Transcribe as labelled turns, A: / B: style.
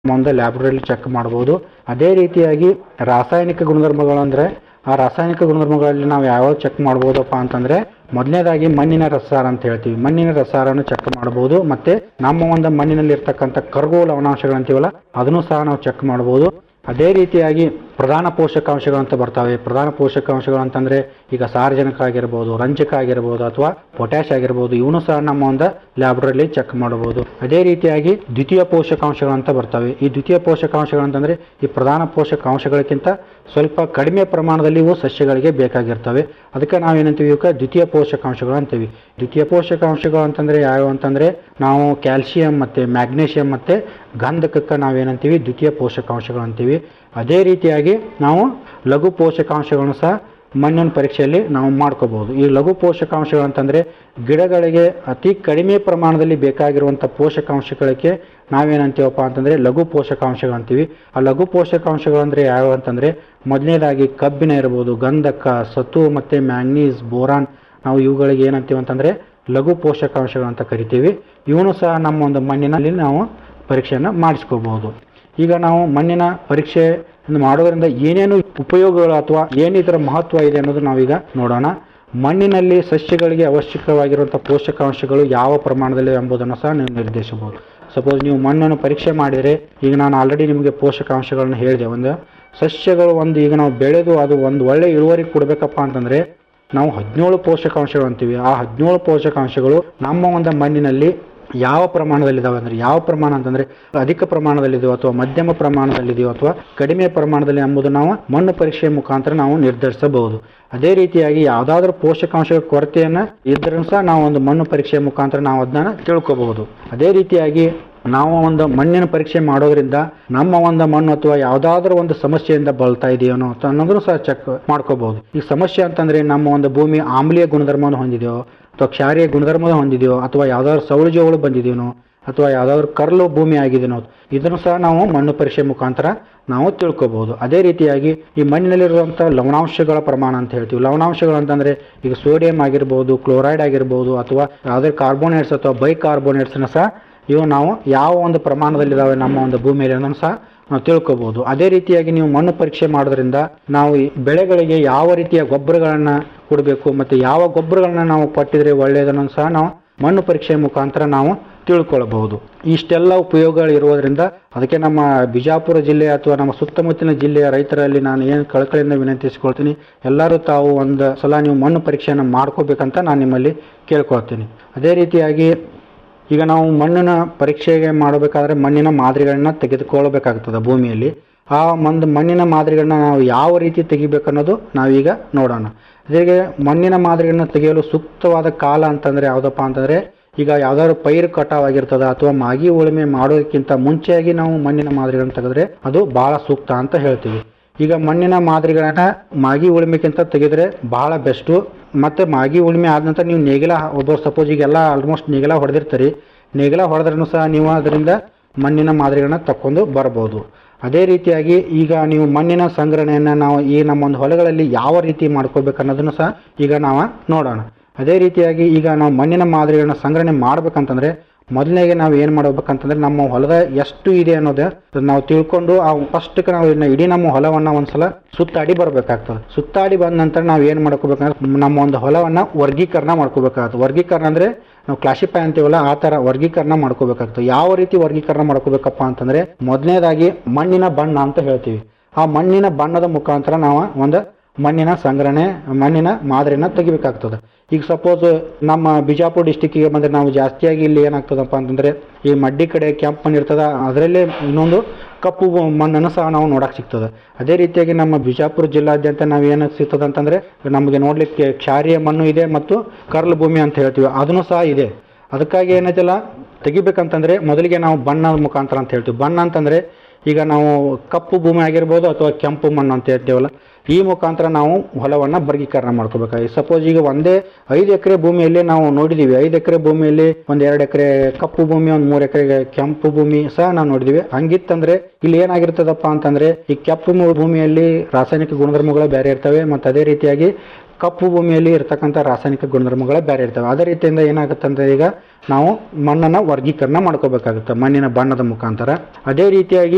A: ಮುಂದೆ ಲ್ಯಾಬ್ರರಿಯಲ್ಲಿ ಚೆಕ್ ಮಾಡ್ಬೋದು ಅದೇ ರೀತಿಯಾಗಿ ರಾಸಾಯನಿಕ ಗುಣಧರ್ಮಗಳು ಅಂದರೆ ಆ ರಾಸಾಯನಿಕ ಗುಣಧರ್ಮಗಳಲ್ಲಿ ನಾವು ಯಾವ್ಯಾವ ಚೆಕ್ ಮಾಡ್ಬೋದಪ್ಪ ಅಂತಂದ್ರೆ ಮೊದಲನೇದಾಗಿ ಮಣ್ಣಿನ ರಸಾರ ಅಂತ ಹೇಳ್ತೀವಿ ಮಣ್ಣಿನ ರಸಾರನ್ನು ಚೆಕ್ ಮಾಡ್ಬೋದು ಮತ್ತೆ ನಮ್ಮ ಒಂದು ಮಣ್ಣಿನಲ್ಲಿ ಇರ್ತಕ್ಕಂಥ ಕರಗು ಲವಣಾಂಶಗಳು ಅಂತೀವಲ್ಲ ಅದನ್ನು ಸಹ ನಾವು ಚೆಕ್ ಮಾಡ್ಬೋದು ಅದೇ ರೀತಿಯಾಗಿ ಪ್ರಧಾನ ಪೋಷಕಾಂಶಗಳು ಅಂತ ಬರ್ತವೆ ಪ್ರಧಾನ ಪೋಷಕಾಂಶಗಳು ಅಂತಂದ್ರೆ ಈಗ ಸಾರಜನಕ ಆಗಿರ್ಬೋದು ರಂಜಕ ಆಗಿರ್ಬೋದು ಅಥವಾ ಪೊಟ್ಯಾಶ್ ಆಗಿರ್ಬೋದು ಇವನು ಸಹ ನಮ್ಮ ಒಂದು ಲ್ಯಾಬ್ರರಿಲಿ ಚೆಕ್ ಮಾಡಬಹುದು ಅದೇ ರೀತಿಯಾಗಿ ದ್ವಿತೀಯ ಪೋಷಕಾಂಶಗಳು ಅಂತ ಬರ್ತವೆ ಈ ದ್ವಿತೀಯ ಪೋಷಕಾಂಶಗಳು ಅಂತಂದ್ರೆ ಈ ಪ್ರಧಾನ ಪೋಷಕಾಂಶಗಳಕ್ಕಿಂತ ಸ್ವಲ್ಪ ಕಡಿಮೆ ಪ್ರಮಾಣದಲ್ಲಿ ಇವು ಸಸ್ಯಗಳಿಗೆ ಬೇಕಾಗಿರ್ತವೆ ಅದಕ್ಕೆ ನಾವೇನಂತೀವಿ ಇವಕ್ಕೆ ದ್ವಿತೀಯ ಪೋಷಕಾಂಶಗಳು ಅಂತೀವಿ ದ್ವಿತೀಯ ಪೋಷಕಾಂಶಗಳು ಅಂತಂದ್ರೆ ಯಾವ್ಯಾವ ಅಂತಂದ್ರೆ ನಾವು ಕ್ಯಾಲ್ಸಿಯಂ ಮತ್ತೆ ಮ್ಯಾಗ್ನೇಷಿಯಂ ಮತ್ತೆ ಗಂಧಕಕ್ಕೆ ನಾವೇನಂತೀವಿ ದ್ವಿತೀಯ ಪೋಷಕಾಂಶಗಳು ಅಂತೀವಿ ಅದೇ ರೀತಿಯಾಗಿ ನಾವು ಲಘು ಪೋಷಕಾಂಶಗಳನ್ನು ಸಹ ಮಣ್ಣಿನ ಪರೀಕ್ಷೆಯಲ್ಲಿ ನಾವು ಮಾಡ್ಕೋಬಹುದು ಈ ಲಘು ಪೋಷಕಾಂಶಗಳು ಅಂತಂದ್ರೆ ಗಿಡಗಳಿಗೆ ಅತಿ ಕಡಿಮೆ ಪ್ರಮಾಣದಲ್ಲಿ ಬೇಕಾಗಿರುವಂಥ ಪೋಷಕಾಂಶಗಳಿಗೆ ನಾವೇನಂತೀವಪ್ಪ ಅಂತಂದ್ರೆ ಲಘು ಪೋಷಕಾಂಶಗಳು ಅಂತೀವಿ ಆ ಲಘು ಪೋಷಕಾಂಶಗಳು ಅಂದ್ರೆ ಯಾವ್ಯಾವ ಅಂತಂದ್ರೆ ಮೊದಲನೇದಾಗಿ ಕಬ್ಬಿಣ ಇರ್ಬೋದು ಗಂಧಕ ಸತು ಮತ್ತೆ ಮ್ಯಾಂಗ್ನೀಸ್ ಬೋರಾನ್ ನಾವು ಇವುಗಳಿಗೆ ಏನಂತೀವಿ ಅಂತಂದ್ರೆ ಲಘು ಪೋಷಕಾಂಶಗಳು ಅಂತ ಕರಿತೀವಿ ಇವನು ಸಹ ನಮ್ಮ ಒಂದು ಮಣ್ಣಿನಲ್ಲಿ ನಾವು ಪರೀಕ್ಷೆಯನ್ನು ಮಾಡಿಸ್ಕೋಬಹುದು ಈಗ ನಾವು ಮಣ್ಣಿನ ಪರೀಕ್ಷೆ ಮಾಡೋದ್ರಿಂದ ಏನೇನು ಉಪಯೋಗಗಳು ಅಥವಾ ಏನು ಇದರ ಮಹತ್ವ ಇದೆ ಅನ್ನೋದು ನಾವೀಗ ನೋಡೋಣ ಮಣ್ಣಿನಲ್ಲಿ ಸಸ್ಯಗಳಿಗೆ ಅವಶ್ಯಕವಾಗಿರುವಂಥ ಪೋಷಕಾಂಶಗಳು ಯಾವ ಪ್ರಮಾಣದಲ್ಲಿ ಎಂಬುದನ್ನು ಸಹ ನೀವು ನಿರ್ದೇಶಿಸಬಹುದು ಸಪೋಸ್ ನೀವು ಮಣ್ಣನ್ನು ಪರೀಕ್ಷೆ ಮಾಡಿದರೆ ಈಗ ನಾನು ಆಲ್ರೆಡಿ ನಿಮಗೆ ಪೋಷಕಾಂಶಗಳನ್ನು ಹೇಳಿದೆ ಒಂದು ಸಸ್ಯಗಳು ಒಂದು ಈಗ ನಾವು ಬೆಳೆದು ಅದು ಒಂದು ಒಳ್ಳೆ ಇಳುವರಿ ಕೊಡಬೇಕಪ್ಪ ಅಂತಂದರೆ ನಾವು ಹದಿನೇಳು ಪೋಷಕಾಂಶಗಳು ಅಂತೀವಿ ಆ ಹದಿನೇಳು ಪೋಷಕಾಂಶಗಳು ನಮ್ಮ ಒಂದು ಮಣ್ಣಿನಲ್ಲಿ ಯಾವ ಪ್ರಮಾಣದಲ್ಲಿದ್ದಾವೆ ಅಂದರೆ ಯಾವ ಪ್ರಮಾಣ ಅಂತಂದರೆ ಅಧಿಕ ಪ್ರಮಾಣದಲ್ಲಿದೆಯೋ ಅಥವಾ ಮಧ್ಯಮ ಪ್ರಮಾಣದಲ್ಲಿದೆಯೋ ಅಥವಾ ಕಡಿಮೆ ಪ್ರಮಾಣದಲ್ಲಿ ಎಂಬುದು ನಾವು ಮಣ್ಣು ಪರೀಕ್ಷೆಯ ಮುಖಾಂತರ ನಾವು ನಿರ್ಧರಿಸಬಹುದು ಅದೇ ರೀತಿಯಾಗಿ ಯಾವುದಾದ್ರೂ ಪೋಷಕಾಂಶಗಳ ಕೊರತೆಯನ್ನು ಇದ್ರೂ ಸಹ ನಾವು ಒಂದು ಮಣ್ಣು ಪರೀಕ್ಷೆಯ ಮುಖಾಂತರ ನಾವು ಅದನ್ನ ತಿಳ್ಕೋಬಹುದು ಅದೇ ರೀತಿಯಾಗಿ ನಾವು ಒಂದು ಮಣ್ಣಿನ ಪರೀಕ್ಷೆ ಮಾಡೋದ್ರಿಂದ ನಮ್ಮ ಒಂದು ಮಣ್ಣು ಅಥವಾ ಯಾವುದಾದ್ರೂ ಒಂದು ಸಮಸ್ಯೆಯಿಂದ ಬಳಲ್ತಾ ಇದೆಯೋ ಅಂತ ಅನ್ನೋದನ್ನು ಸಹ ಚೆಕ್ ಮಾಡ್ಕೋಬಹುದು ಈ ಸಮಸ್ಯೆ ಅಂತಂದ್ರೆ ನಮ್ಮ ಒಂದು ಭೂಮಿ ಆಮ್ಲೀಯ ಗುಣಧರ್ಮವನ್ನು ಹೊಂದಿದೆಯೋ ಅಥವಾ ಕ್ಷಾರೀಯ ಗುಣಧರ್ಮ ಹೊಂದಿದೆಯೋ ಅಥವಾ ಯಾವ್ದಾದ್ರು ಸೌಳಜಗಳು ಬಂದಿದೆಯೋ ಅಥವಾ ಯಾವ್ದಾದ್ರು ಕರ್ಲು ಭೂಮಿ ಆಗಿದೆನೋ ಇದನ್ನು ಸಹ ನಾವು ಮಣ್ಣು ಪರೀಕ್ಷೆ ಮುಖಾಂತರ ನಾವು ತಿಳ್ಕೊಬಹುದು ಅದೇ ರೀತಿಯಾಗಿ ಈ ಮಣ್ಣಿನಲ್ಲಿರುವಂಥ ಲವಣಾಂಶಗಳ ಪ್ರಮಾಣ ಅಂತ ಹೇಳ್ತೀವಿ ಲವಣಾಂಶಗಳು ಅಂತಂದ್ರೆ ಈಗ ಸೋಡಿಯಂ ಆಗಿರ್ಬೋದು ಕ್ಲೋರೈಡ್ ಆಗಿರ್ಬೋದು ಅಥವಾ ಯಾವುದೇ ಕಾರ್ಬೋನೇಟ್ಸ್ ಅಥವಾ ಬೈಕಾರ್ಬೋನೇಟ್ಸ್ನ ಸಹ ಇವು ನಾವು ಯಾವ ಒಂದು ಪ್ರಮಾಣದಲ್ಲಿದ್ದಾವೆ ನಮ್ಮ ಒಂದು ಭೂಮಿಯಲ್ಲಿ ಅನ್ನೋದನ್ನು ಸಹ ನಾವು ತಿಳ್ಕೊಬಹುದು ಅದೇ ರೀತಿಯಾಗಿ ನೀವು ಮಣ್ಣು ಪರೀಕ್ಷೆ ಮಾಡೋದ್ರಿಂದ ನಾವು ಈ ಬೆಳೆಗಳಿಗೆ ಯಾವ ರೀತಿಯ ಗೊಬ್ಬರಗಳನ್ನ ಕೊಡಬೇಕು ಮತ್ತೆ ಯಾವ ಗೊಬ್ಬರಗಳನ್ನ ನಾವು ಕೊಟ್ಟಿದ್ರೆ ಒಳ್ಳೆಯದನ್ನು ಸಹ ನಾವು ಮಣ್ಣು ಪರೀಕ್ಷೆ ಮುಖಾಂತರ ನಾವು ತಿಳ್ಕೊಳ್ಬಹುದು ಇಷ್ಟೆಲ್ಲ ಉಪಯೋಗಗಳು ಇರುವುದರಿಂದ ಅದಕ್ಕೆ ನಮ್ಮ ಬಿಜಾಪುರ ಜಿಲ್ಲೆ ಅಥವಾ ನಮ್ಮ ಸುತ್ತಮುತ್ತಲಿನ ಜಿಲ್ಲೆಯ ರೈತರಲ್ಲಿ ನಾನು ಏನು ಕಳಕಳಿಯಿಂದ ವಿನಂತಿಸಿಕೊಳ್ತೀನಿ ಎಲ್ಲರೂ ತಾವು ಒಂದು ಸಲ ನೀವು ಮಣ್ಣು ಪರೀಕ್ಷೆಯನ್ನು ಮಾಡ್ಕೋಬೇಕಂತ ನಾನು ನಿಮ್ಮಲ್ಲಿ ಕೇಳ್ಕೊಳ್ತೀನಿ ಅದೇ ರೀತಿಯಾಗಿ ಈಗ ನಾವು ಮಣ್ಣಿನ ಪರೀಕ್ಷೆಗೆ ಮಾಡಬೇಕಾದ್ರೆ ಮಣ್ಣಿನ ಮಾದರಿಗಳನ್ನ ತೆಗೆದುಕೊಳ್ಳಬೇಕಾಗ್ತದೆ ಭೂಮಿಯಲ್ಲಿ ಆ ಒಂದು ಮಣ್ಣಿನ ಮಾದರಿಗಳನ್ನ ನಾವು ಯಾವ ರೀತಿ ತೆಗಿಬೇಕನ್ನೋದು ನಾವೀಗ ನೋಡೋಣ ಅದೇ ಮಣ್ಣಿನ ಮಾದರಿಗಳನ್ನ ತೆಗೆಯಲು ಸೂಕ್ತವಾದ ಕಾಲ ಅಂತಂದ್ರೆ ಯಾವುದಪ್ಪ ಅಂತಂದ್ರೆ ಈಗ ಯಾವ್ದಾದ್ರು ಪೈರು ಕಟಾವ್ ಆಗಿರ್ತದ ಅಥವಾ ಮಾಗಿ ಉಳುಮೆ ಮಾಡೋದಕ್ಕಿಂತ ಮುಂಚೆಯಾಗಿ ನಾವು ಮಣ್ಣಿನ ಮಾದರಿಗಳನ್ನ ತೆಗೆದ್ರೆ ಅದು ಬಹಳ ಸೂಕ್ತ ಅಂತ ಹೇಳ್ತೀವಿ ಈಗ ಮಣ್ಣಿನ ಮಾದರಿಗಳನ್ನ ಮಾಗಿ ಉಳುಮೆಕ್ಕಿಂತ ತೆಗೆದ್ರೆ ಬಹಳ ಬೆಸ್ಟು ಮತ್ತೆ ಮಾಗಿ ಉಳುಮೆ ಆದ ನಂತರ ನೀವು ನೇಗಿಲ ಒಬ್ಬರು ಸಪೋಸ್ ಈಗೆಲ್ಲ ಆಲ್ಮೋಸ್ಟ್ ನೇಗಿಲ ಹೊಡೆದಿರ್ತೀರಿ ನೇಗಿಲ ಹೊಡೆದ್ರೂ ಸಹ ನೀವು ಅದರಿಂದ ಮಣ್ಣಿನ ಮಾದರಿಗಳನ್ನ ತಕೊಂಡು ಬರ್ಬೋದು ಅದೇ ರೀತಿಯಾಗಿ ಈಗ ನೀವು ಮಣ್ಣಿನ ಸಂಗ್ರಹಣೆಯನ್ನು ನಾವು ಈ ನಮ್ಮ ಒಂದು ಹೊಲಗಳಲ್ಲಿ ಯಾವ ರೀತಿ ಮಾಡ್ಕೋಬೇಕು ಅನ್ನೋದನ್ನು ಸಹ ಈಗ ನಾವು ನೋಡೋಣ ಅದೇ ರೀತಿಯಾಗಿ ಈಗ ನಾವು ಮಣ್ಣಿನ ಮಾದರಿಗಳನ್ನ ಸಂಗ್ರಹಣೆ ಮಾಡ್ಬೇಕಂತಂದ್ರೆ ಮೊದಲನೇಗೆ ನಾವು ಏನು ಮಾಡ್ಬೇಕಂತಂದ್ರೆ ನಮ್ಮ ಹೊಲದ ಎಷ್ಟು ಇದೆ ಅನ್ನೋದು ನಾವು ತಿಳ್ಕೊಂಡು ಆ ಫಸ್ಟ್ಗೆ ನಾವು ಇನ್ನು ಇಡೀ ನಮ್ಮ ಹೊಲವನ್ನ ಒಂದ್ಸಲ ಸುತ್ತಾಡಿ ಬರಬೇಕಾಗ್ತದೆ ಸುತ್ತಾಡಿ ಬಂದ ನಂತರ ನಾವು ಏನು ಮಾಡ್ಕೋಬೇಕಂದ್ರೆ ನಮ್ಮ ಒಂದು ಹೊಲವನ್ನ ವರ್ಗೀಕರಣ ಮಾಡ್ಕೋಬೇಕಾಗ್ತದೆ ವರ್ಗೀಕರಣ ಅಂದ್ರೆ ನಾವು ಕ್ಲಾಸಿಫೈ ಅಂತೀವಲ್ಲ ಆ ಥರ ವರ್ಗೀಕರಣ ಮಾಡ್ಕೋಬೇಕಾಗ್ತದೆ ಯಾವ ರೀತಿ ವರ್ಗೀಕರಣ ಮಾಡ್ಕೋಬೇಕಪ್ಪ ಅಂತಂದ್ರೆ ಮೊದಲನೇದಾಗಿ ಮಣ್ಣಿನ ಬಣ್ಣ ಅಂತ ಹೇಳ್ತೀವಿ ಆ ಮಣ್ಣಿನ ಬಣ್ಣದ ಮುಖಾಂತರ ನಾವು ಒಂದು ಮಣ್ಣಿನ ಸಂಗ್ರಹಣೆ ಮಣ್ಣಿನ ಮಾದರಿನ ತೆಗಿಬೇಕಾಗ್ತದೆ ಈಗ ಸಪೋಸ್ ನಮ್ಮ ಬಿಜಾಪುರ ಡಿಸ್ಟಿಕ್ಕಿಗೆ ಬಂದರೆ ನಾವು ಜಾಸ್ತಿಯಾಗಿ ಇಲ್ಲಿ ಏನಾಗ್ತದಪ್ಪ ಅಂತಂದ್ರೆ ಈ ಮಡ್ಡಿ ಕಡೆ ಕೆಂಪು ಮಣ್ಣು ಇರ್ತದ ಅದರಲ್ಲೇ ಇನ್ನೊಂದು ಕಪ್ಪು ಮಣ್ಣನ್ನು ಸಹ ನಾವು ನೋಡಕ್ ಸಿಗ್ತದೆ ಅದೇ ರೀತಿಯಾಗಿ ನಮ್ಮ ಬಿಜಾಪುರ ಜಿಲ್ಲಾದ್ಯಂತ ನಾವು ಏನು ಸಿಗ್ತದೆ ಅಂತಂದ್ರೆ ನಮಗೆ ನೋಡ್ಲಿಕ್ಕೆ ಕ್ಷಾರೀಯ ಮಣ್ಣು ಇದೆ ಮತ್ತು ಕರ್ಲ್ ಭೂಮಿ ಅಂತ ಹೇಳ್ತೀವಿ ಅದನ್ನು ಸಹ ಇದೆ ಅದಕ್ಕಾಗಿ ಏನೈತಲ್ಲ ತೆಗಿಬೇಕಂತಂದ್ರೆ ಮೊದಲಿಗೆ ನಾವು ಬಣ್ಣದ ಮುಖಾಂತರ ಅಂತ ಹೇಳ್ತೀವಿ ಬಣ್ಣ ಅಂತಂದ್ರೆ ಈಗ ನಾವು ಕಪ್ಪು ಭೂಮಿ ಆಗಿರ್ಬೋದು ಅಥವಾ ಕೆಂಪು ಮಣ್ಣು ಅಂತ ಹೇಳ್ತೀವಲ್ಲ ಈ ಮುಖಾಂತರ ನಾವು ಹೊಲವನ್ನ ವರ್ಗೀಕರಣ ಮಾಡ್ಕೋಬೇಕಾಗಿ ಸಪೋಸ್ ಈಗ ಒಂದೇ ಐದು ಎಕರೆ ಭೂಮಿಯಲ್ಲಿ ನಾವು ನೋಡಿದೀವಿ ಐದು ಎಕರೆ ಭೂಮಿಯಲ್ಲಿ ಒಂದ್ ಎರಡು ಎಕರೆ ಕಪ್ಪು ಭೂಮಿ ಒಂದ್ ಮೂರು ಎಕರೆ ಕೆಂಪು ಭೂಮಿ ಸಹ ನಾವು ನೋಡಿದೀವಿ ಹಂಗಿತ್ತಂದ್ರೆ ಇಲ್ಲಿ ಏನಾಗಿರ್ತದಪ್ಪ ಅಂತಂದ್ರೆ ಈ ಕೆಂಪು ಮೂ- ಭೂಮಿಯಲ್ಲಿ ರಾಸಾಯನಿಕ ಗುಣಧರ್ಮಗಳು ಬೇರೆ ಇರ್ತವೆ ಮತ್ತು ಅದೇ ರೀತಿಯಾಗಿ ಕಪ್ಪು ಭೂಮಿಯಲ್ಲಿ ಇರ್ತಕ್ಕಂಥ ರಾಸಾಯನಿಕ ಗುಣಧರ್ಮಗಳೇ ಬೇರೆ ಇರ್ತವೆ ಅದೇ ರೀತಿಯಿಂದ ಏನಾಗುತ್ತೆ ಅಂದ್ರೆ ಈಗ ನಾವು ಮಣ್ಣನ್ನ ವರ್ಗೀಕರಣ ಮಾಡ್ಕೋಬೇಕಾಗುತ್ತೆ ಮಣ್ಣಿನ ಬಣ್ಣದ ಮುಖಾಂತರ ಅದೇ ರೀತಿಯಾಗಿ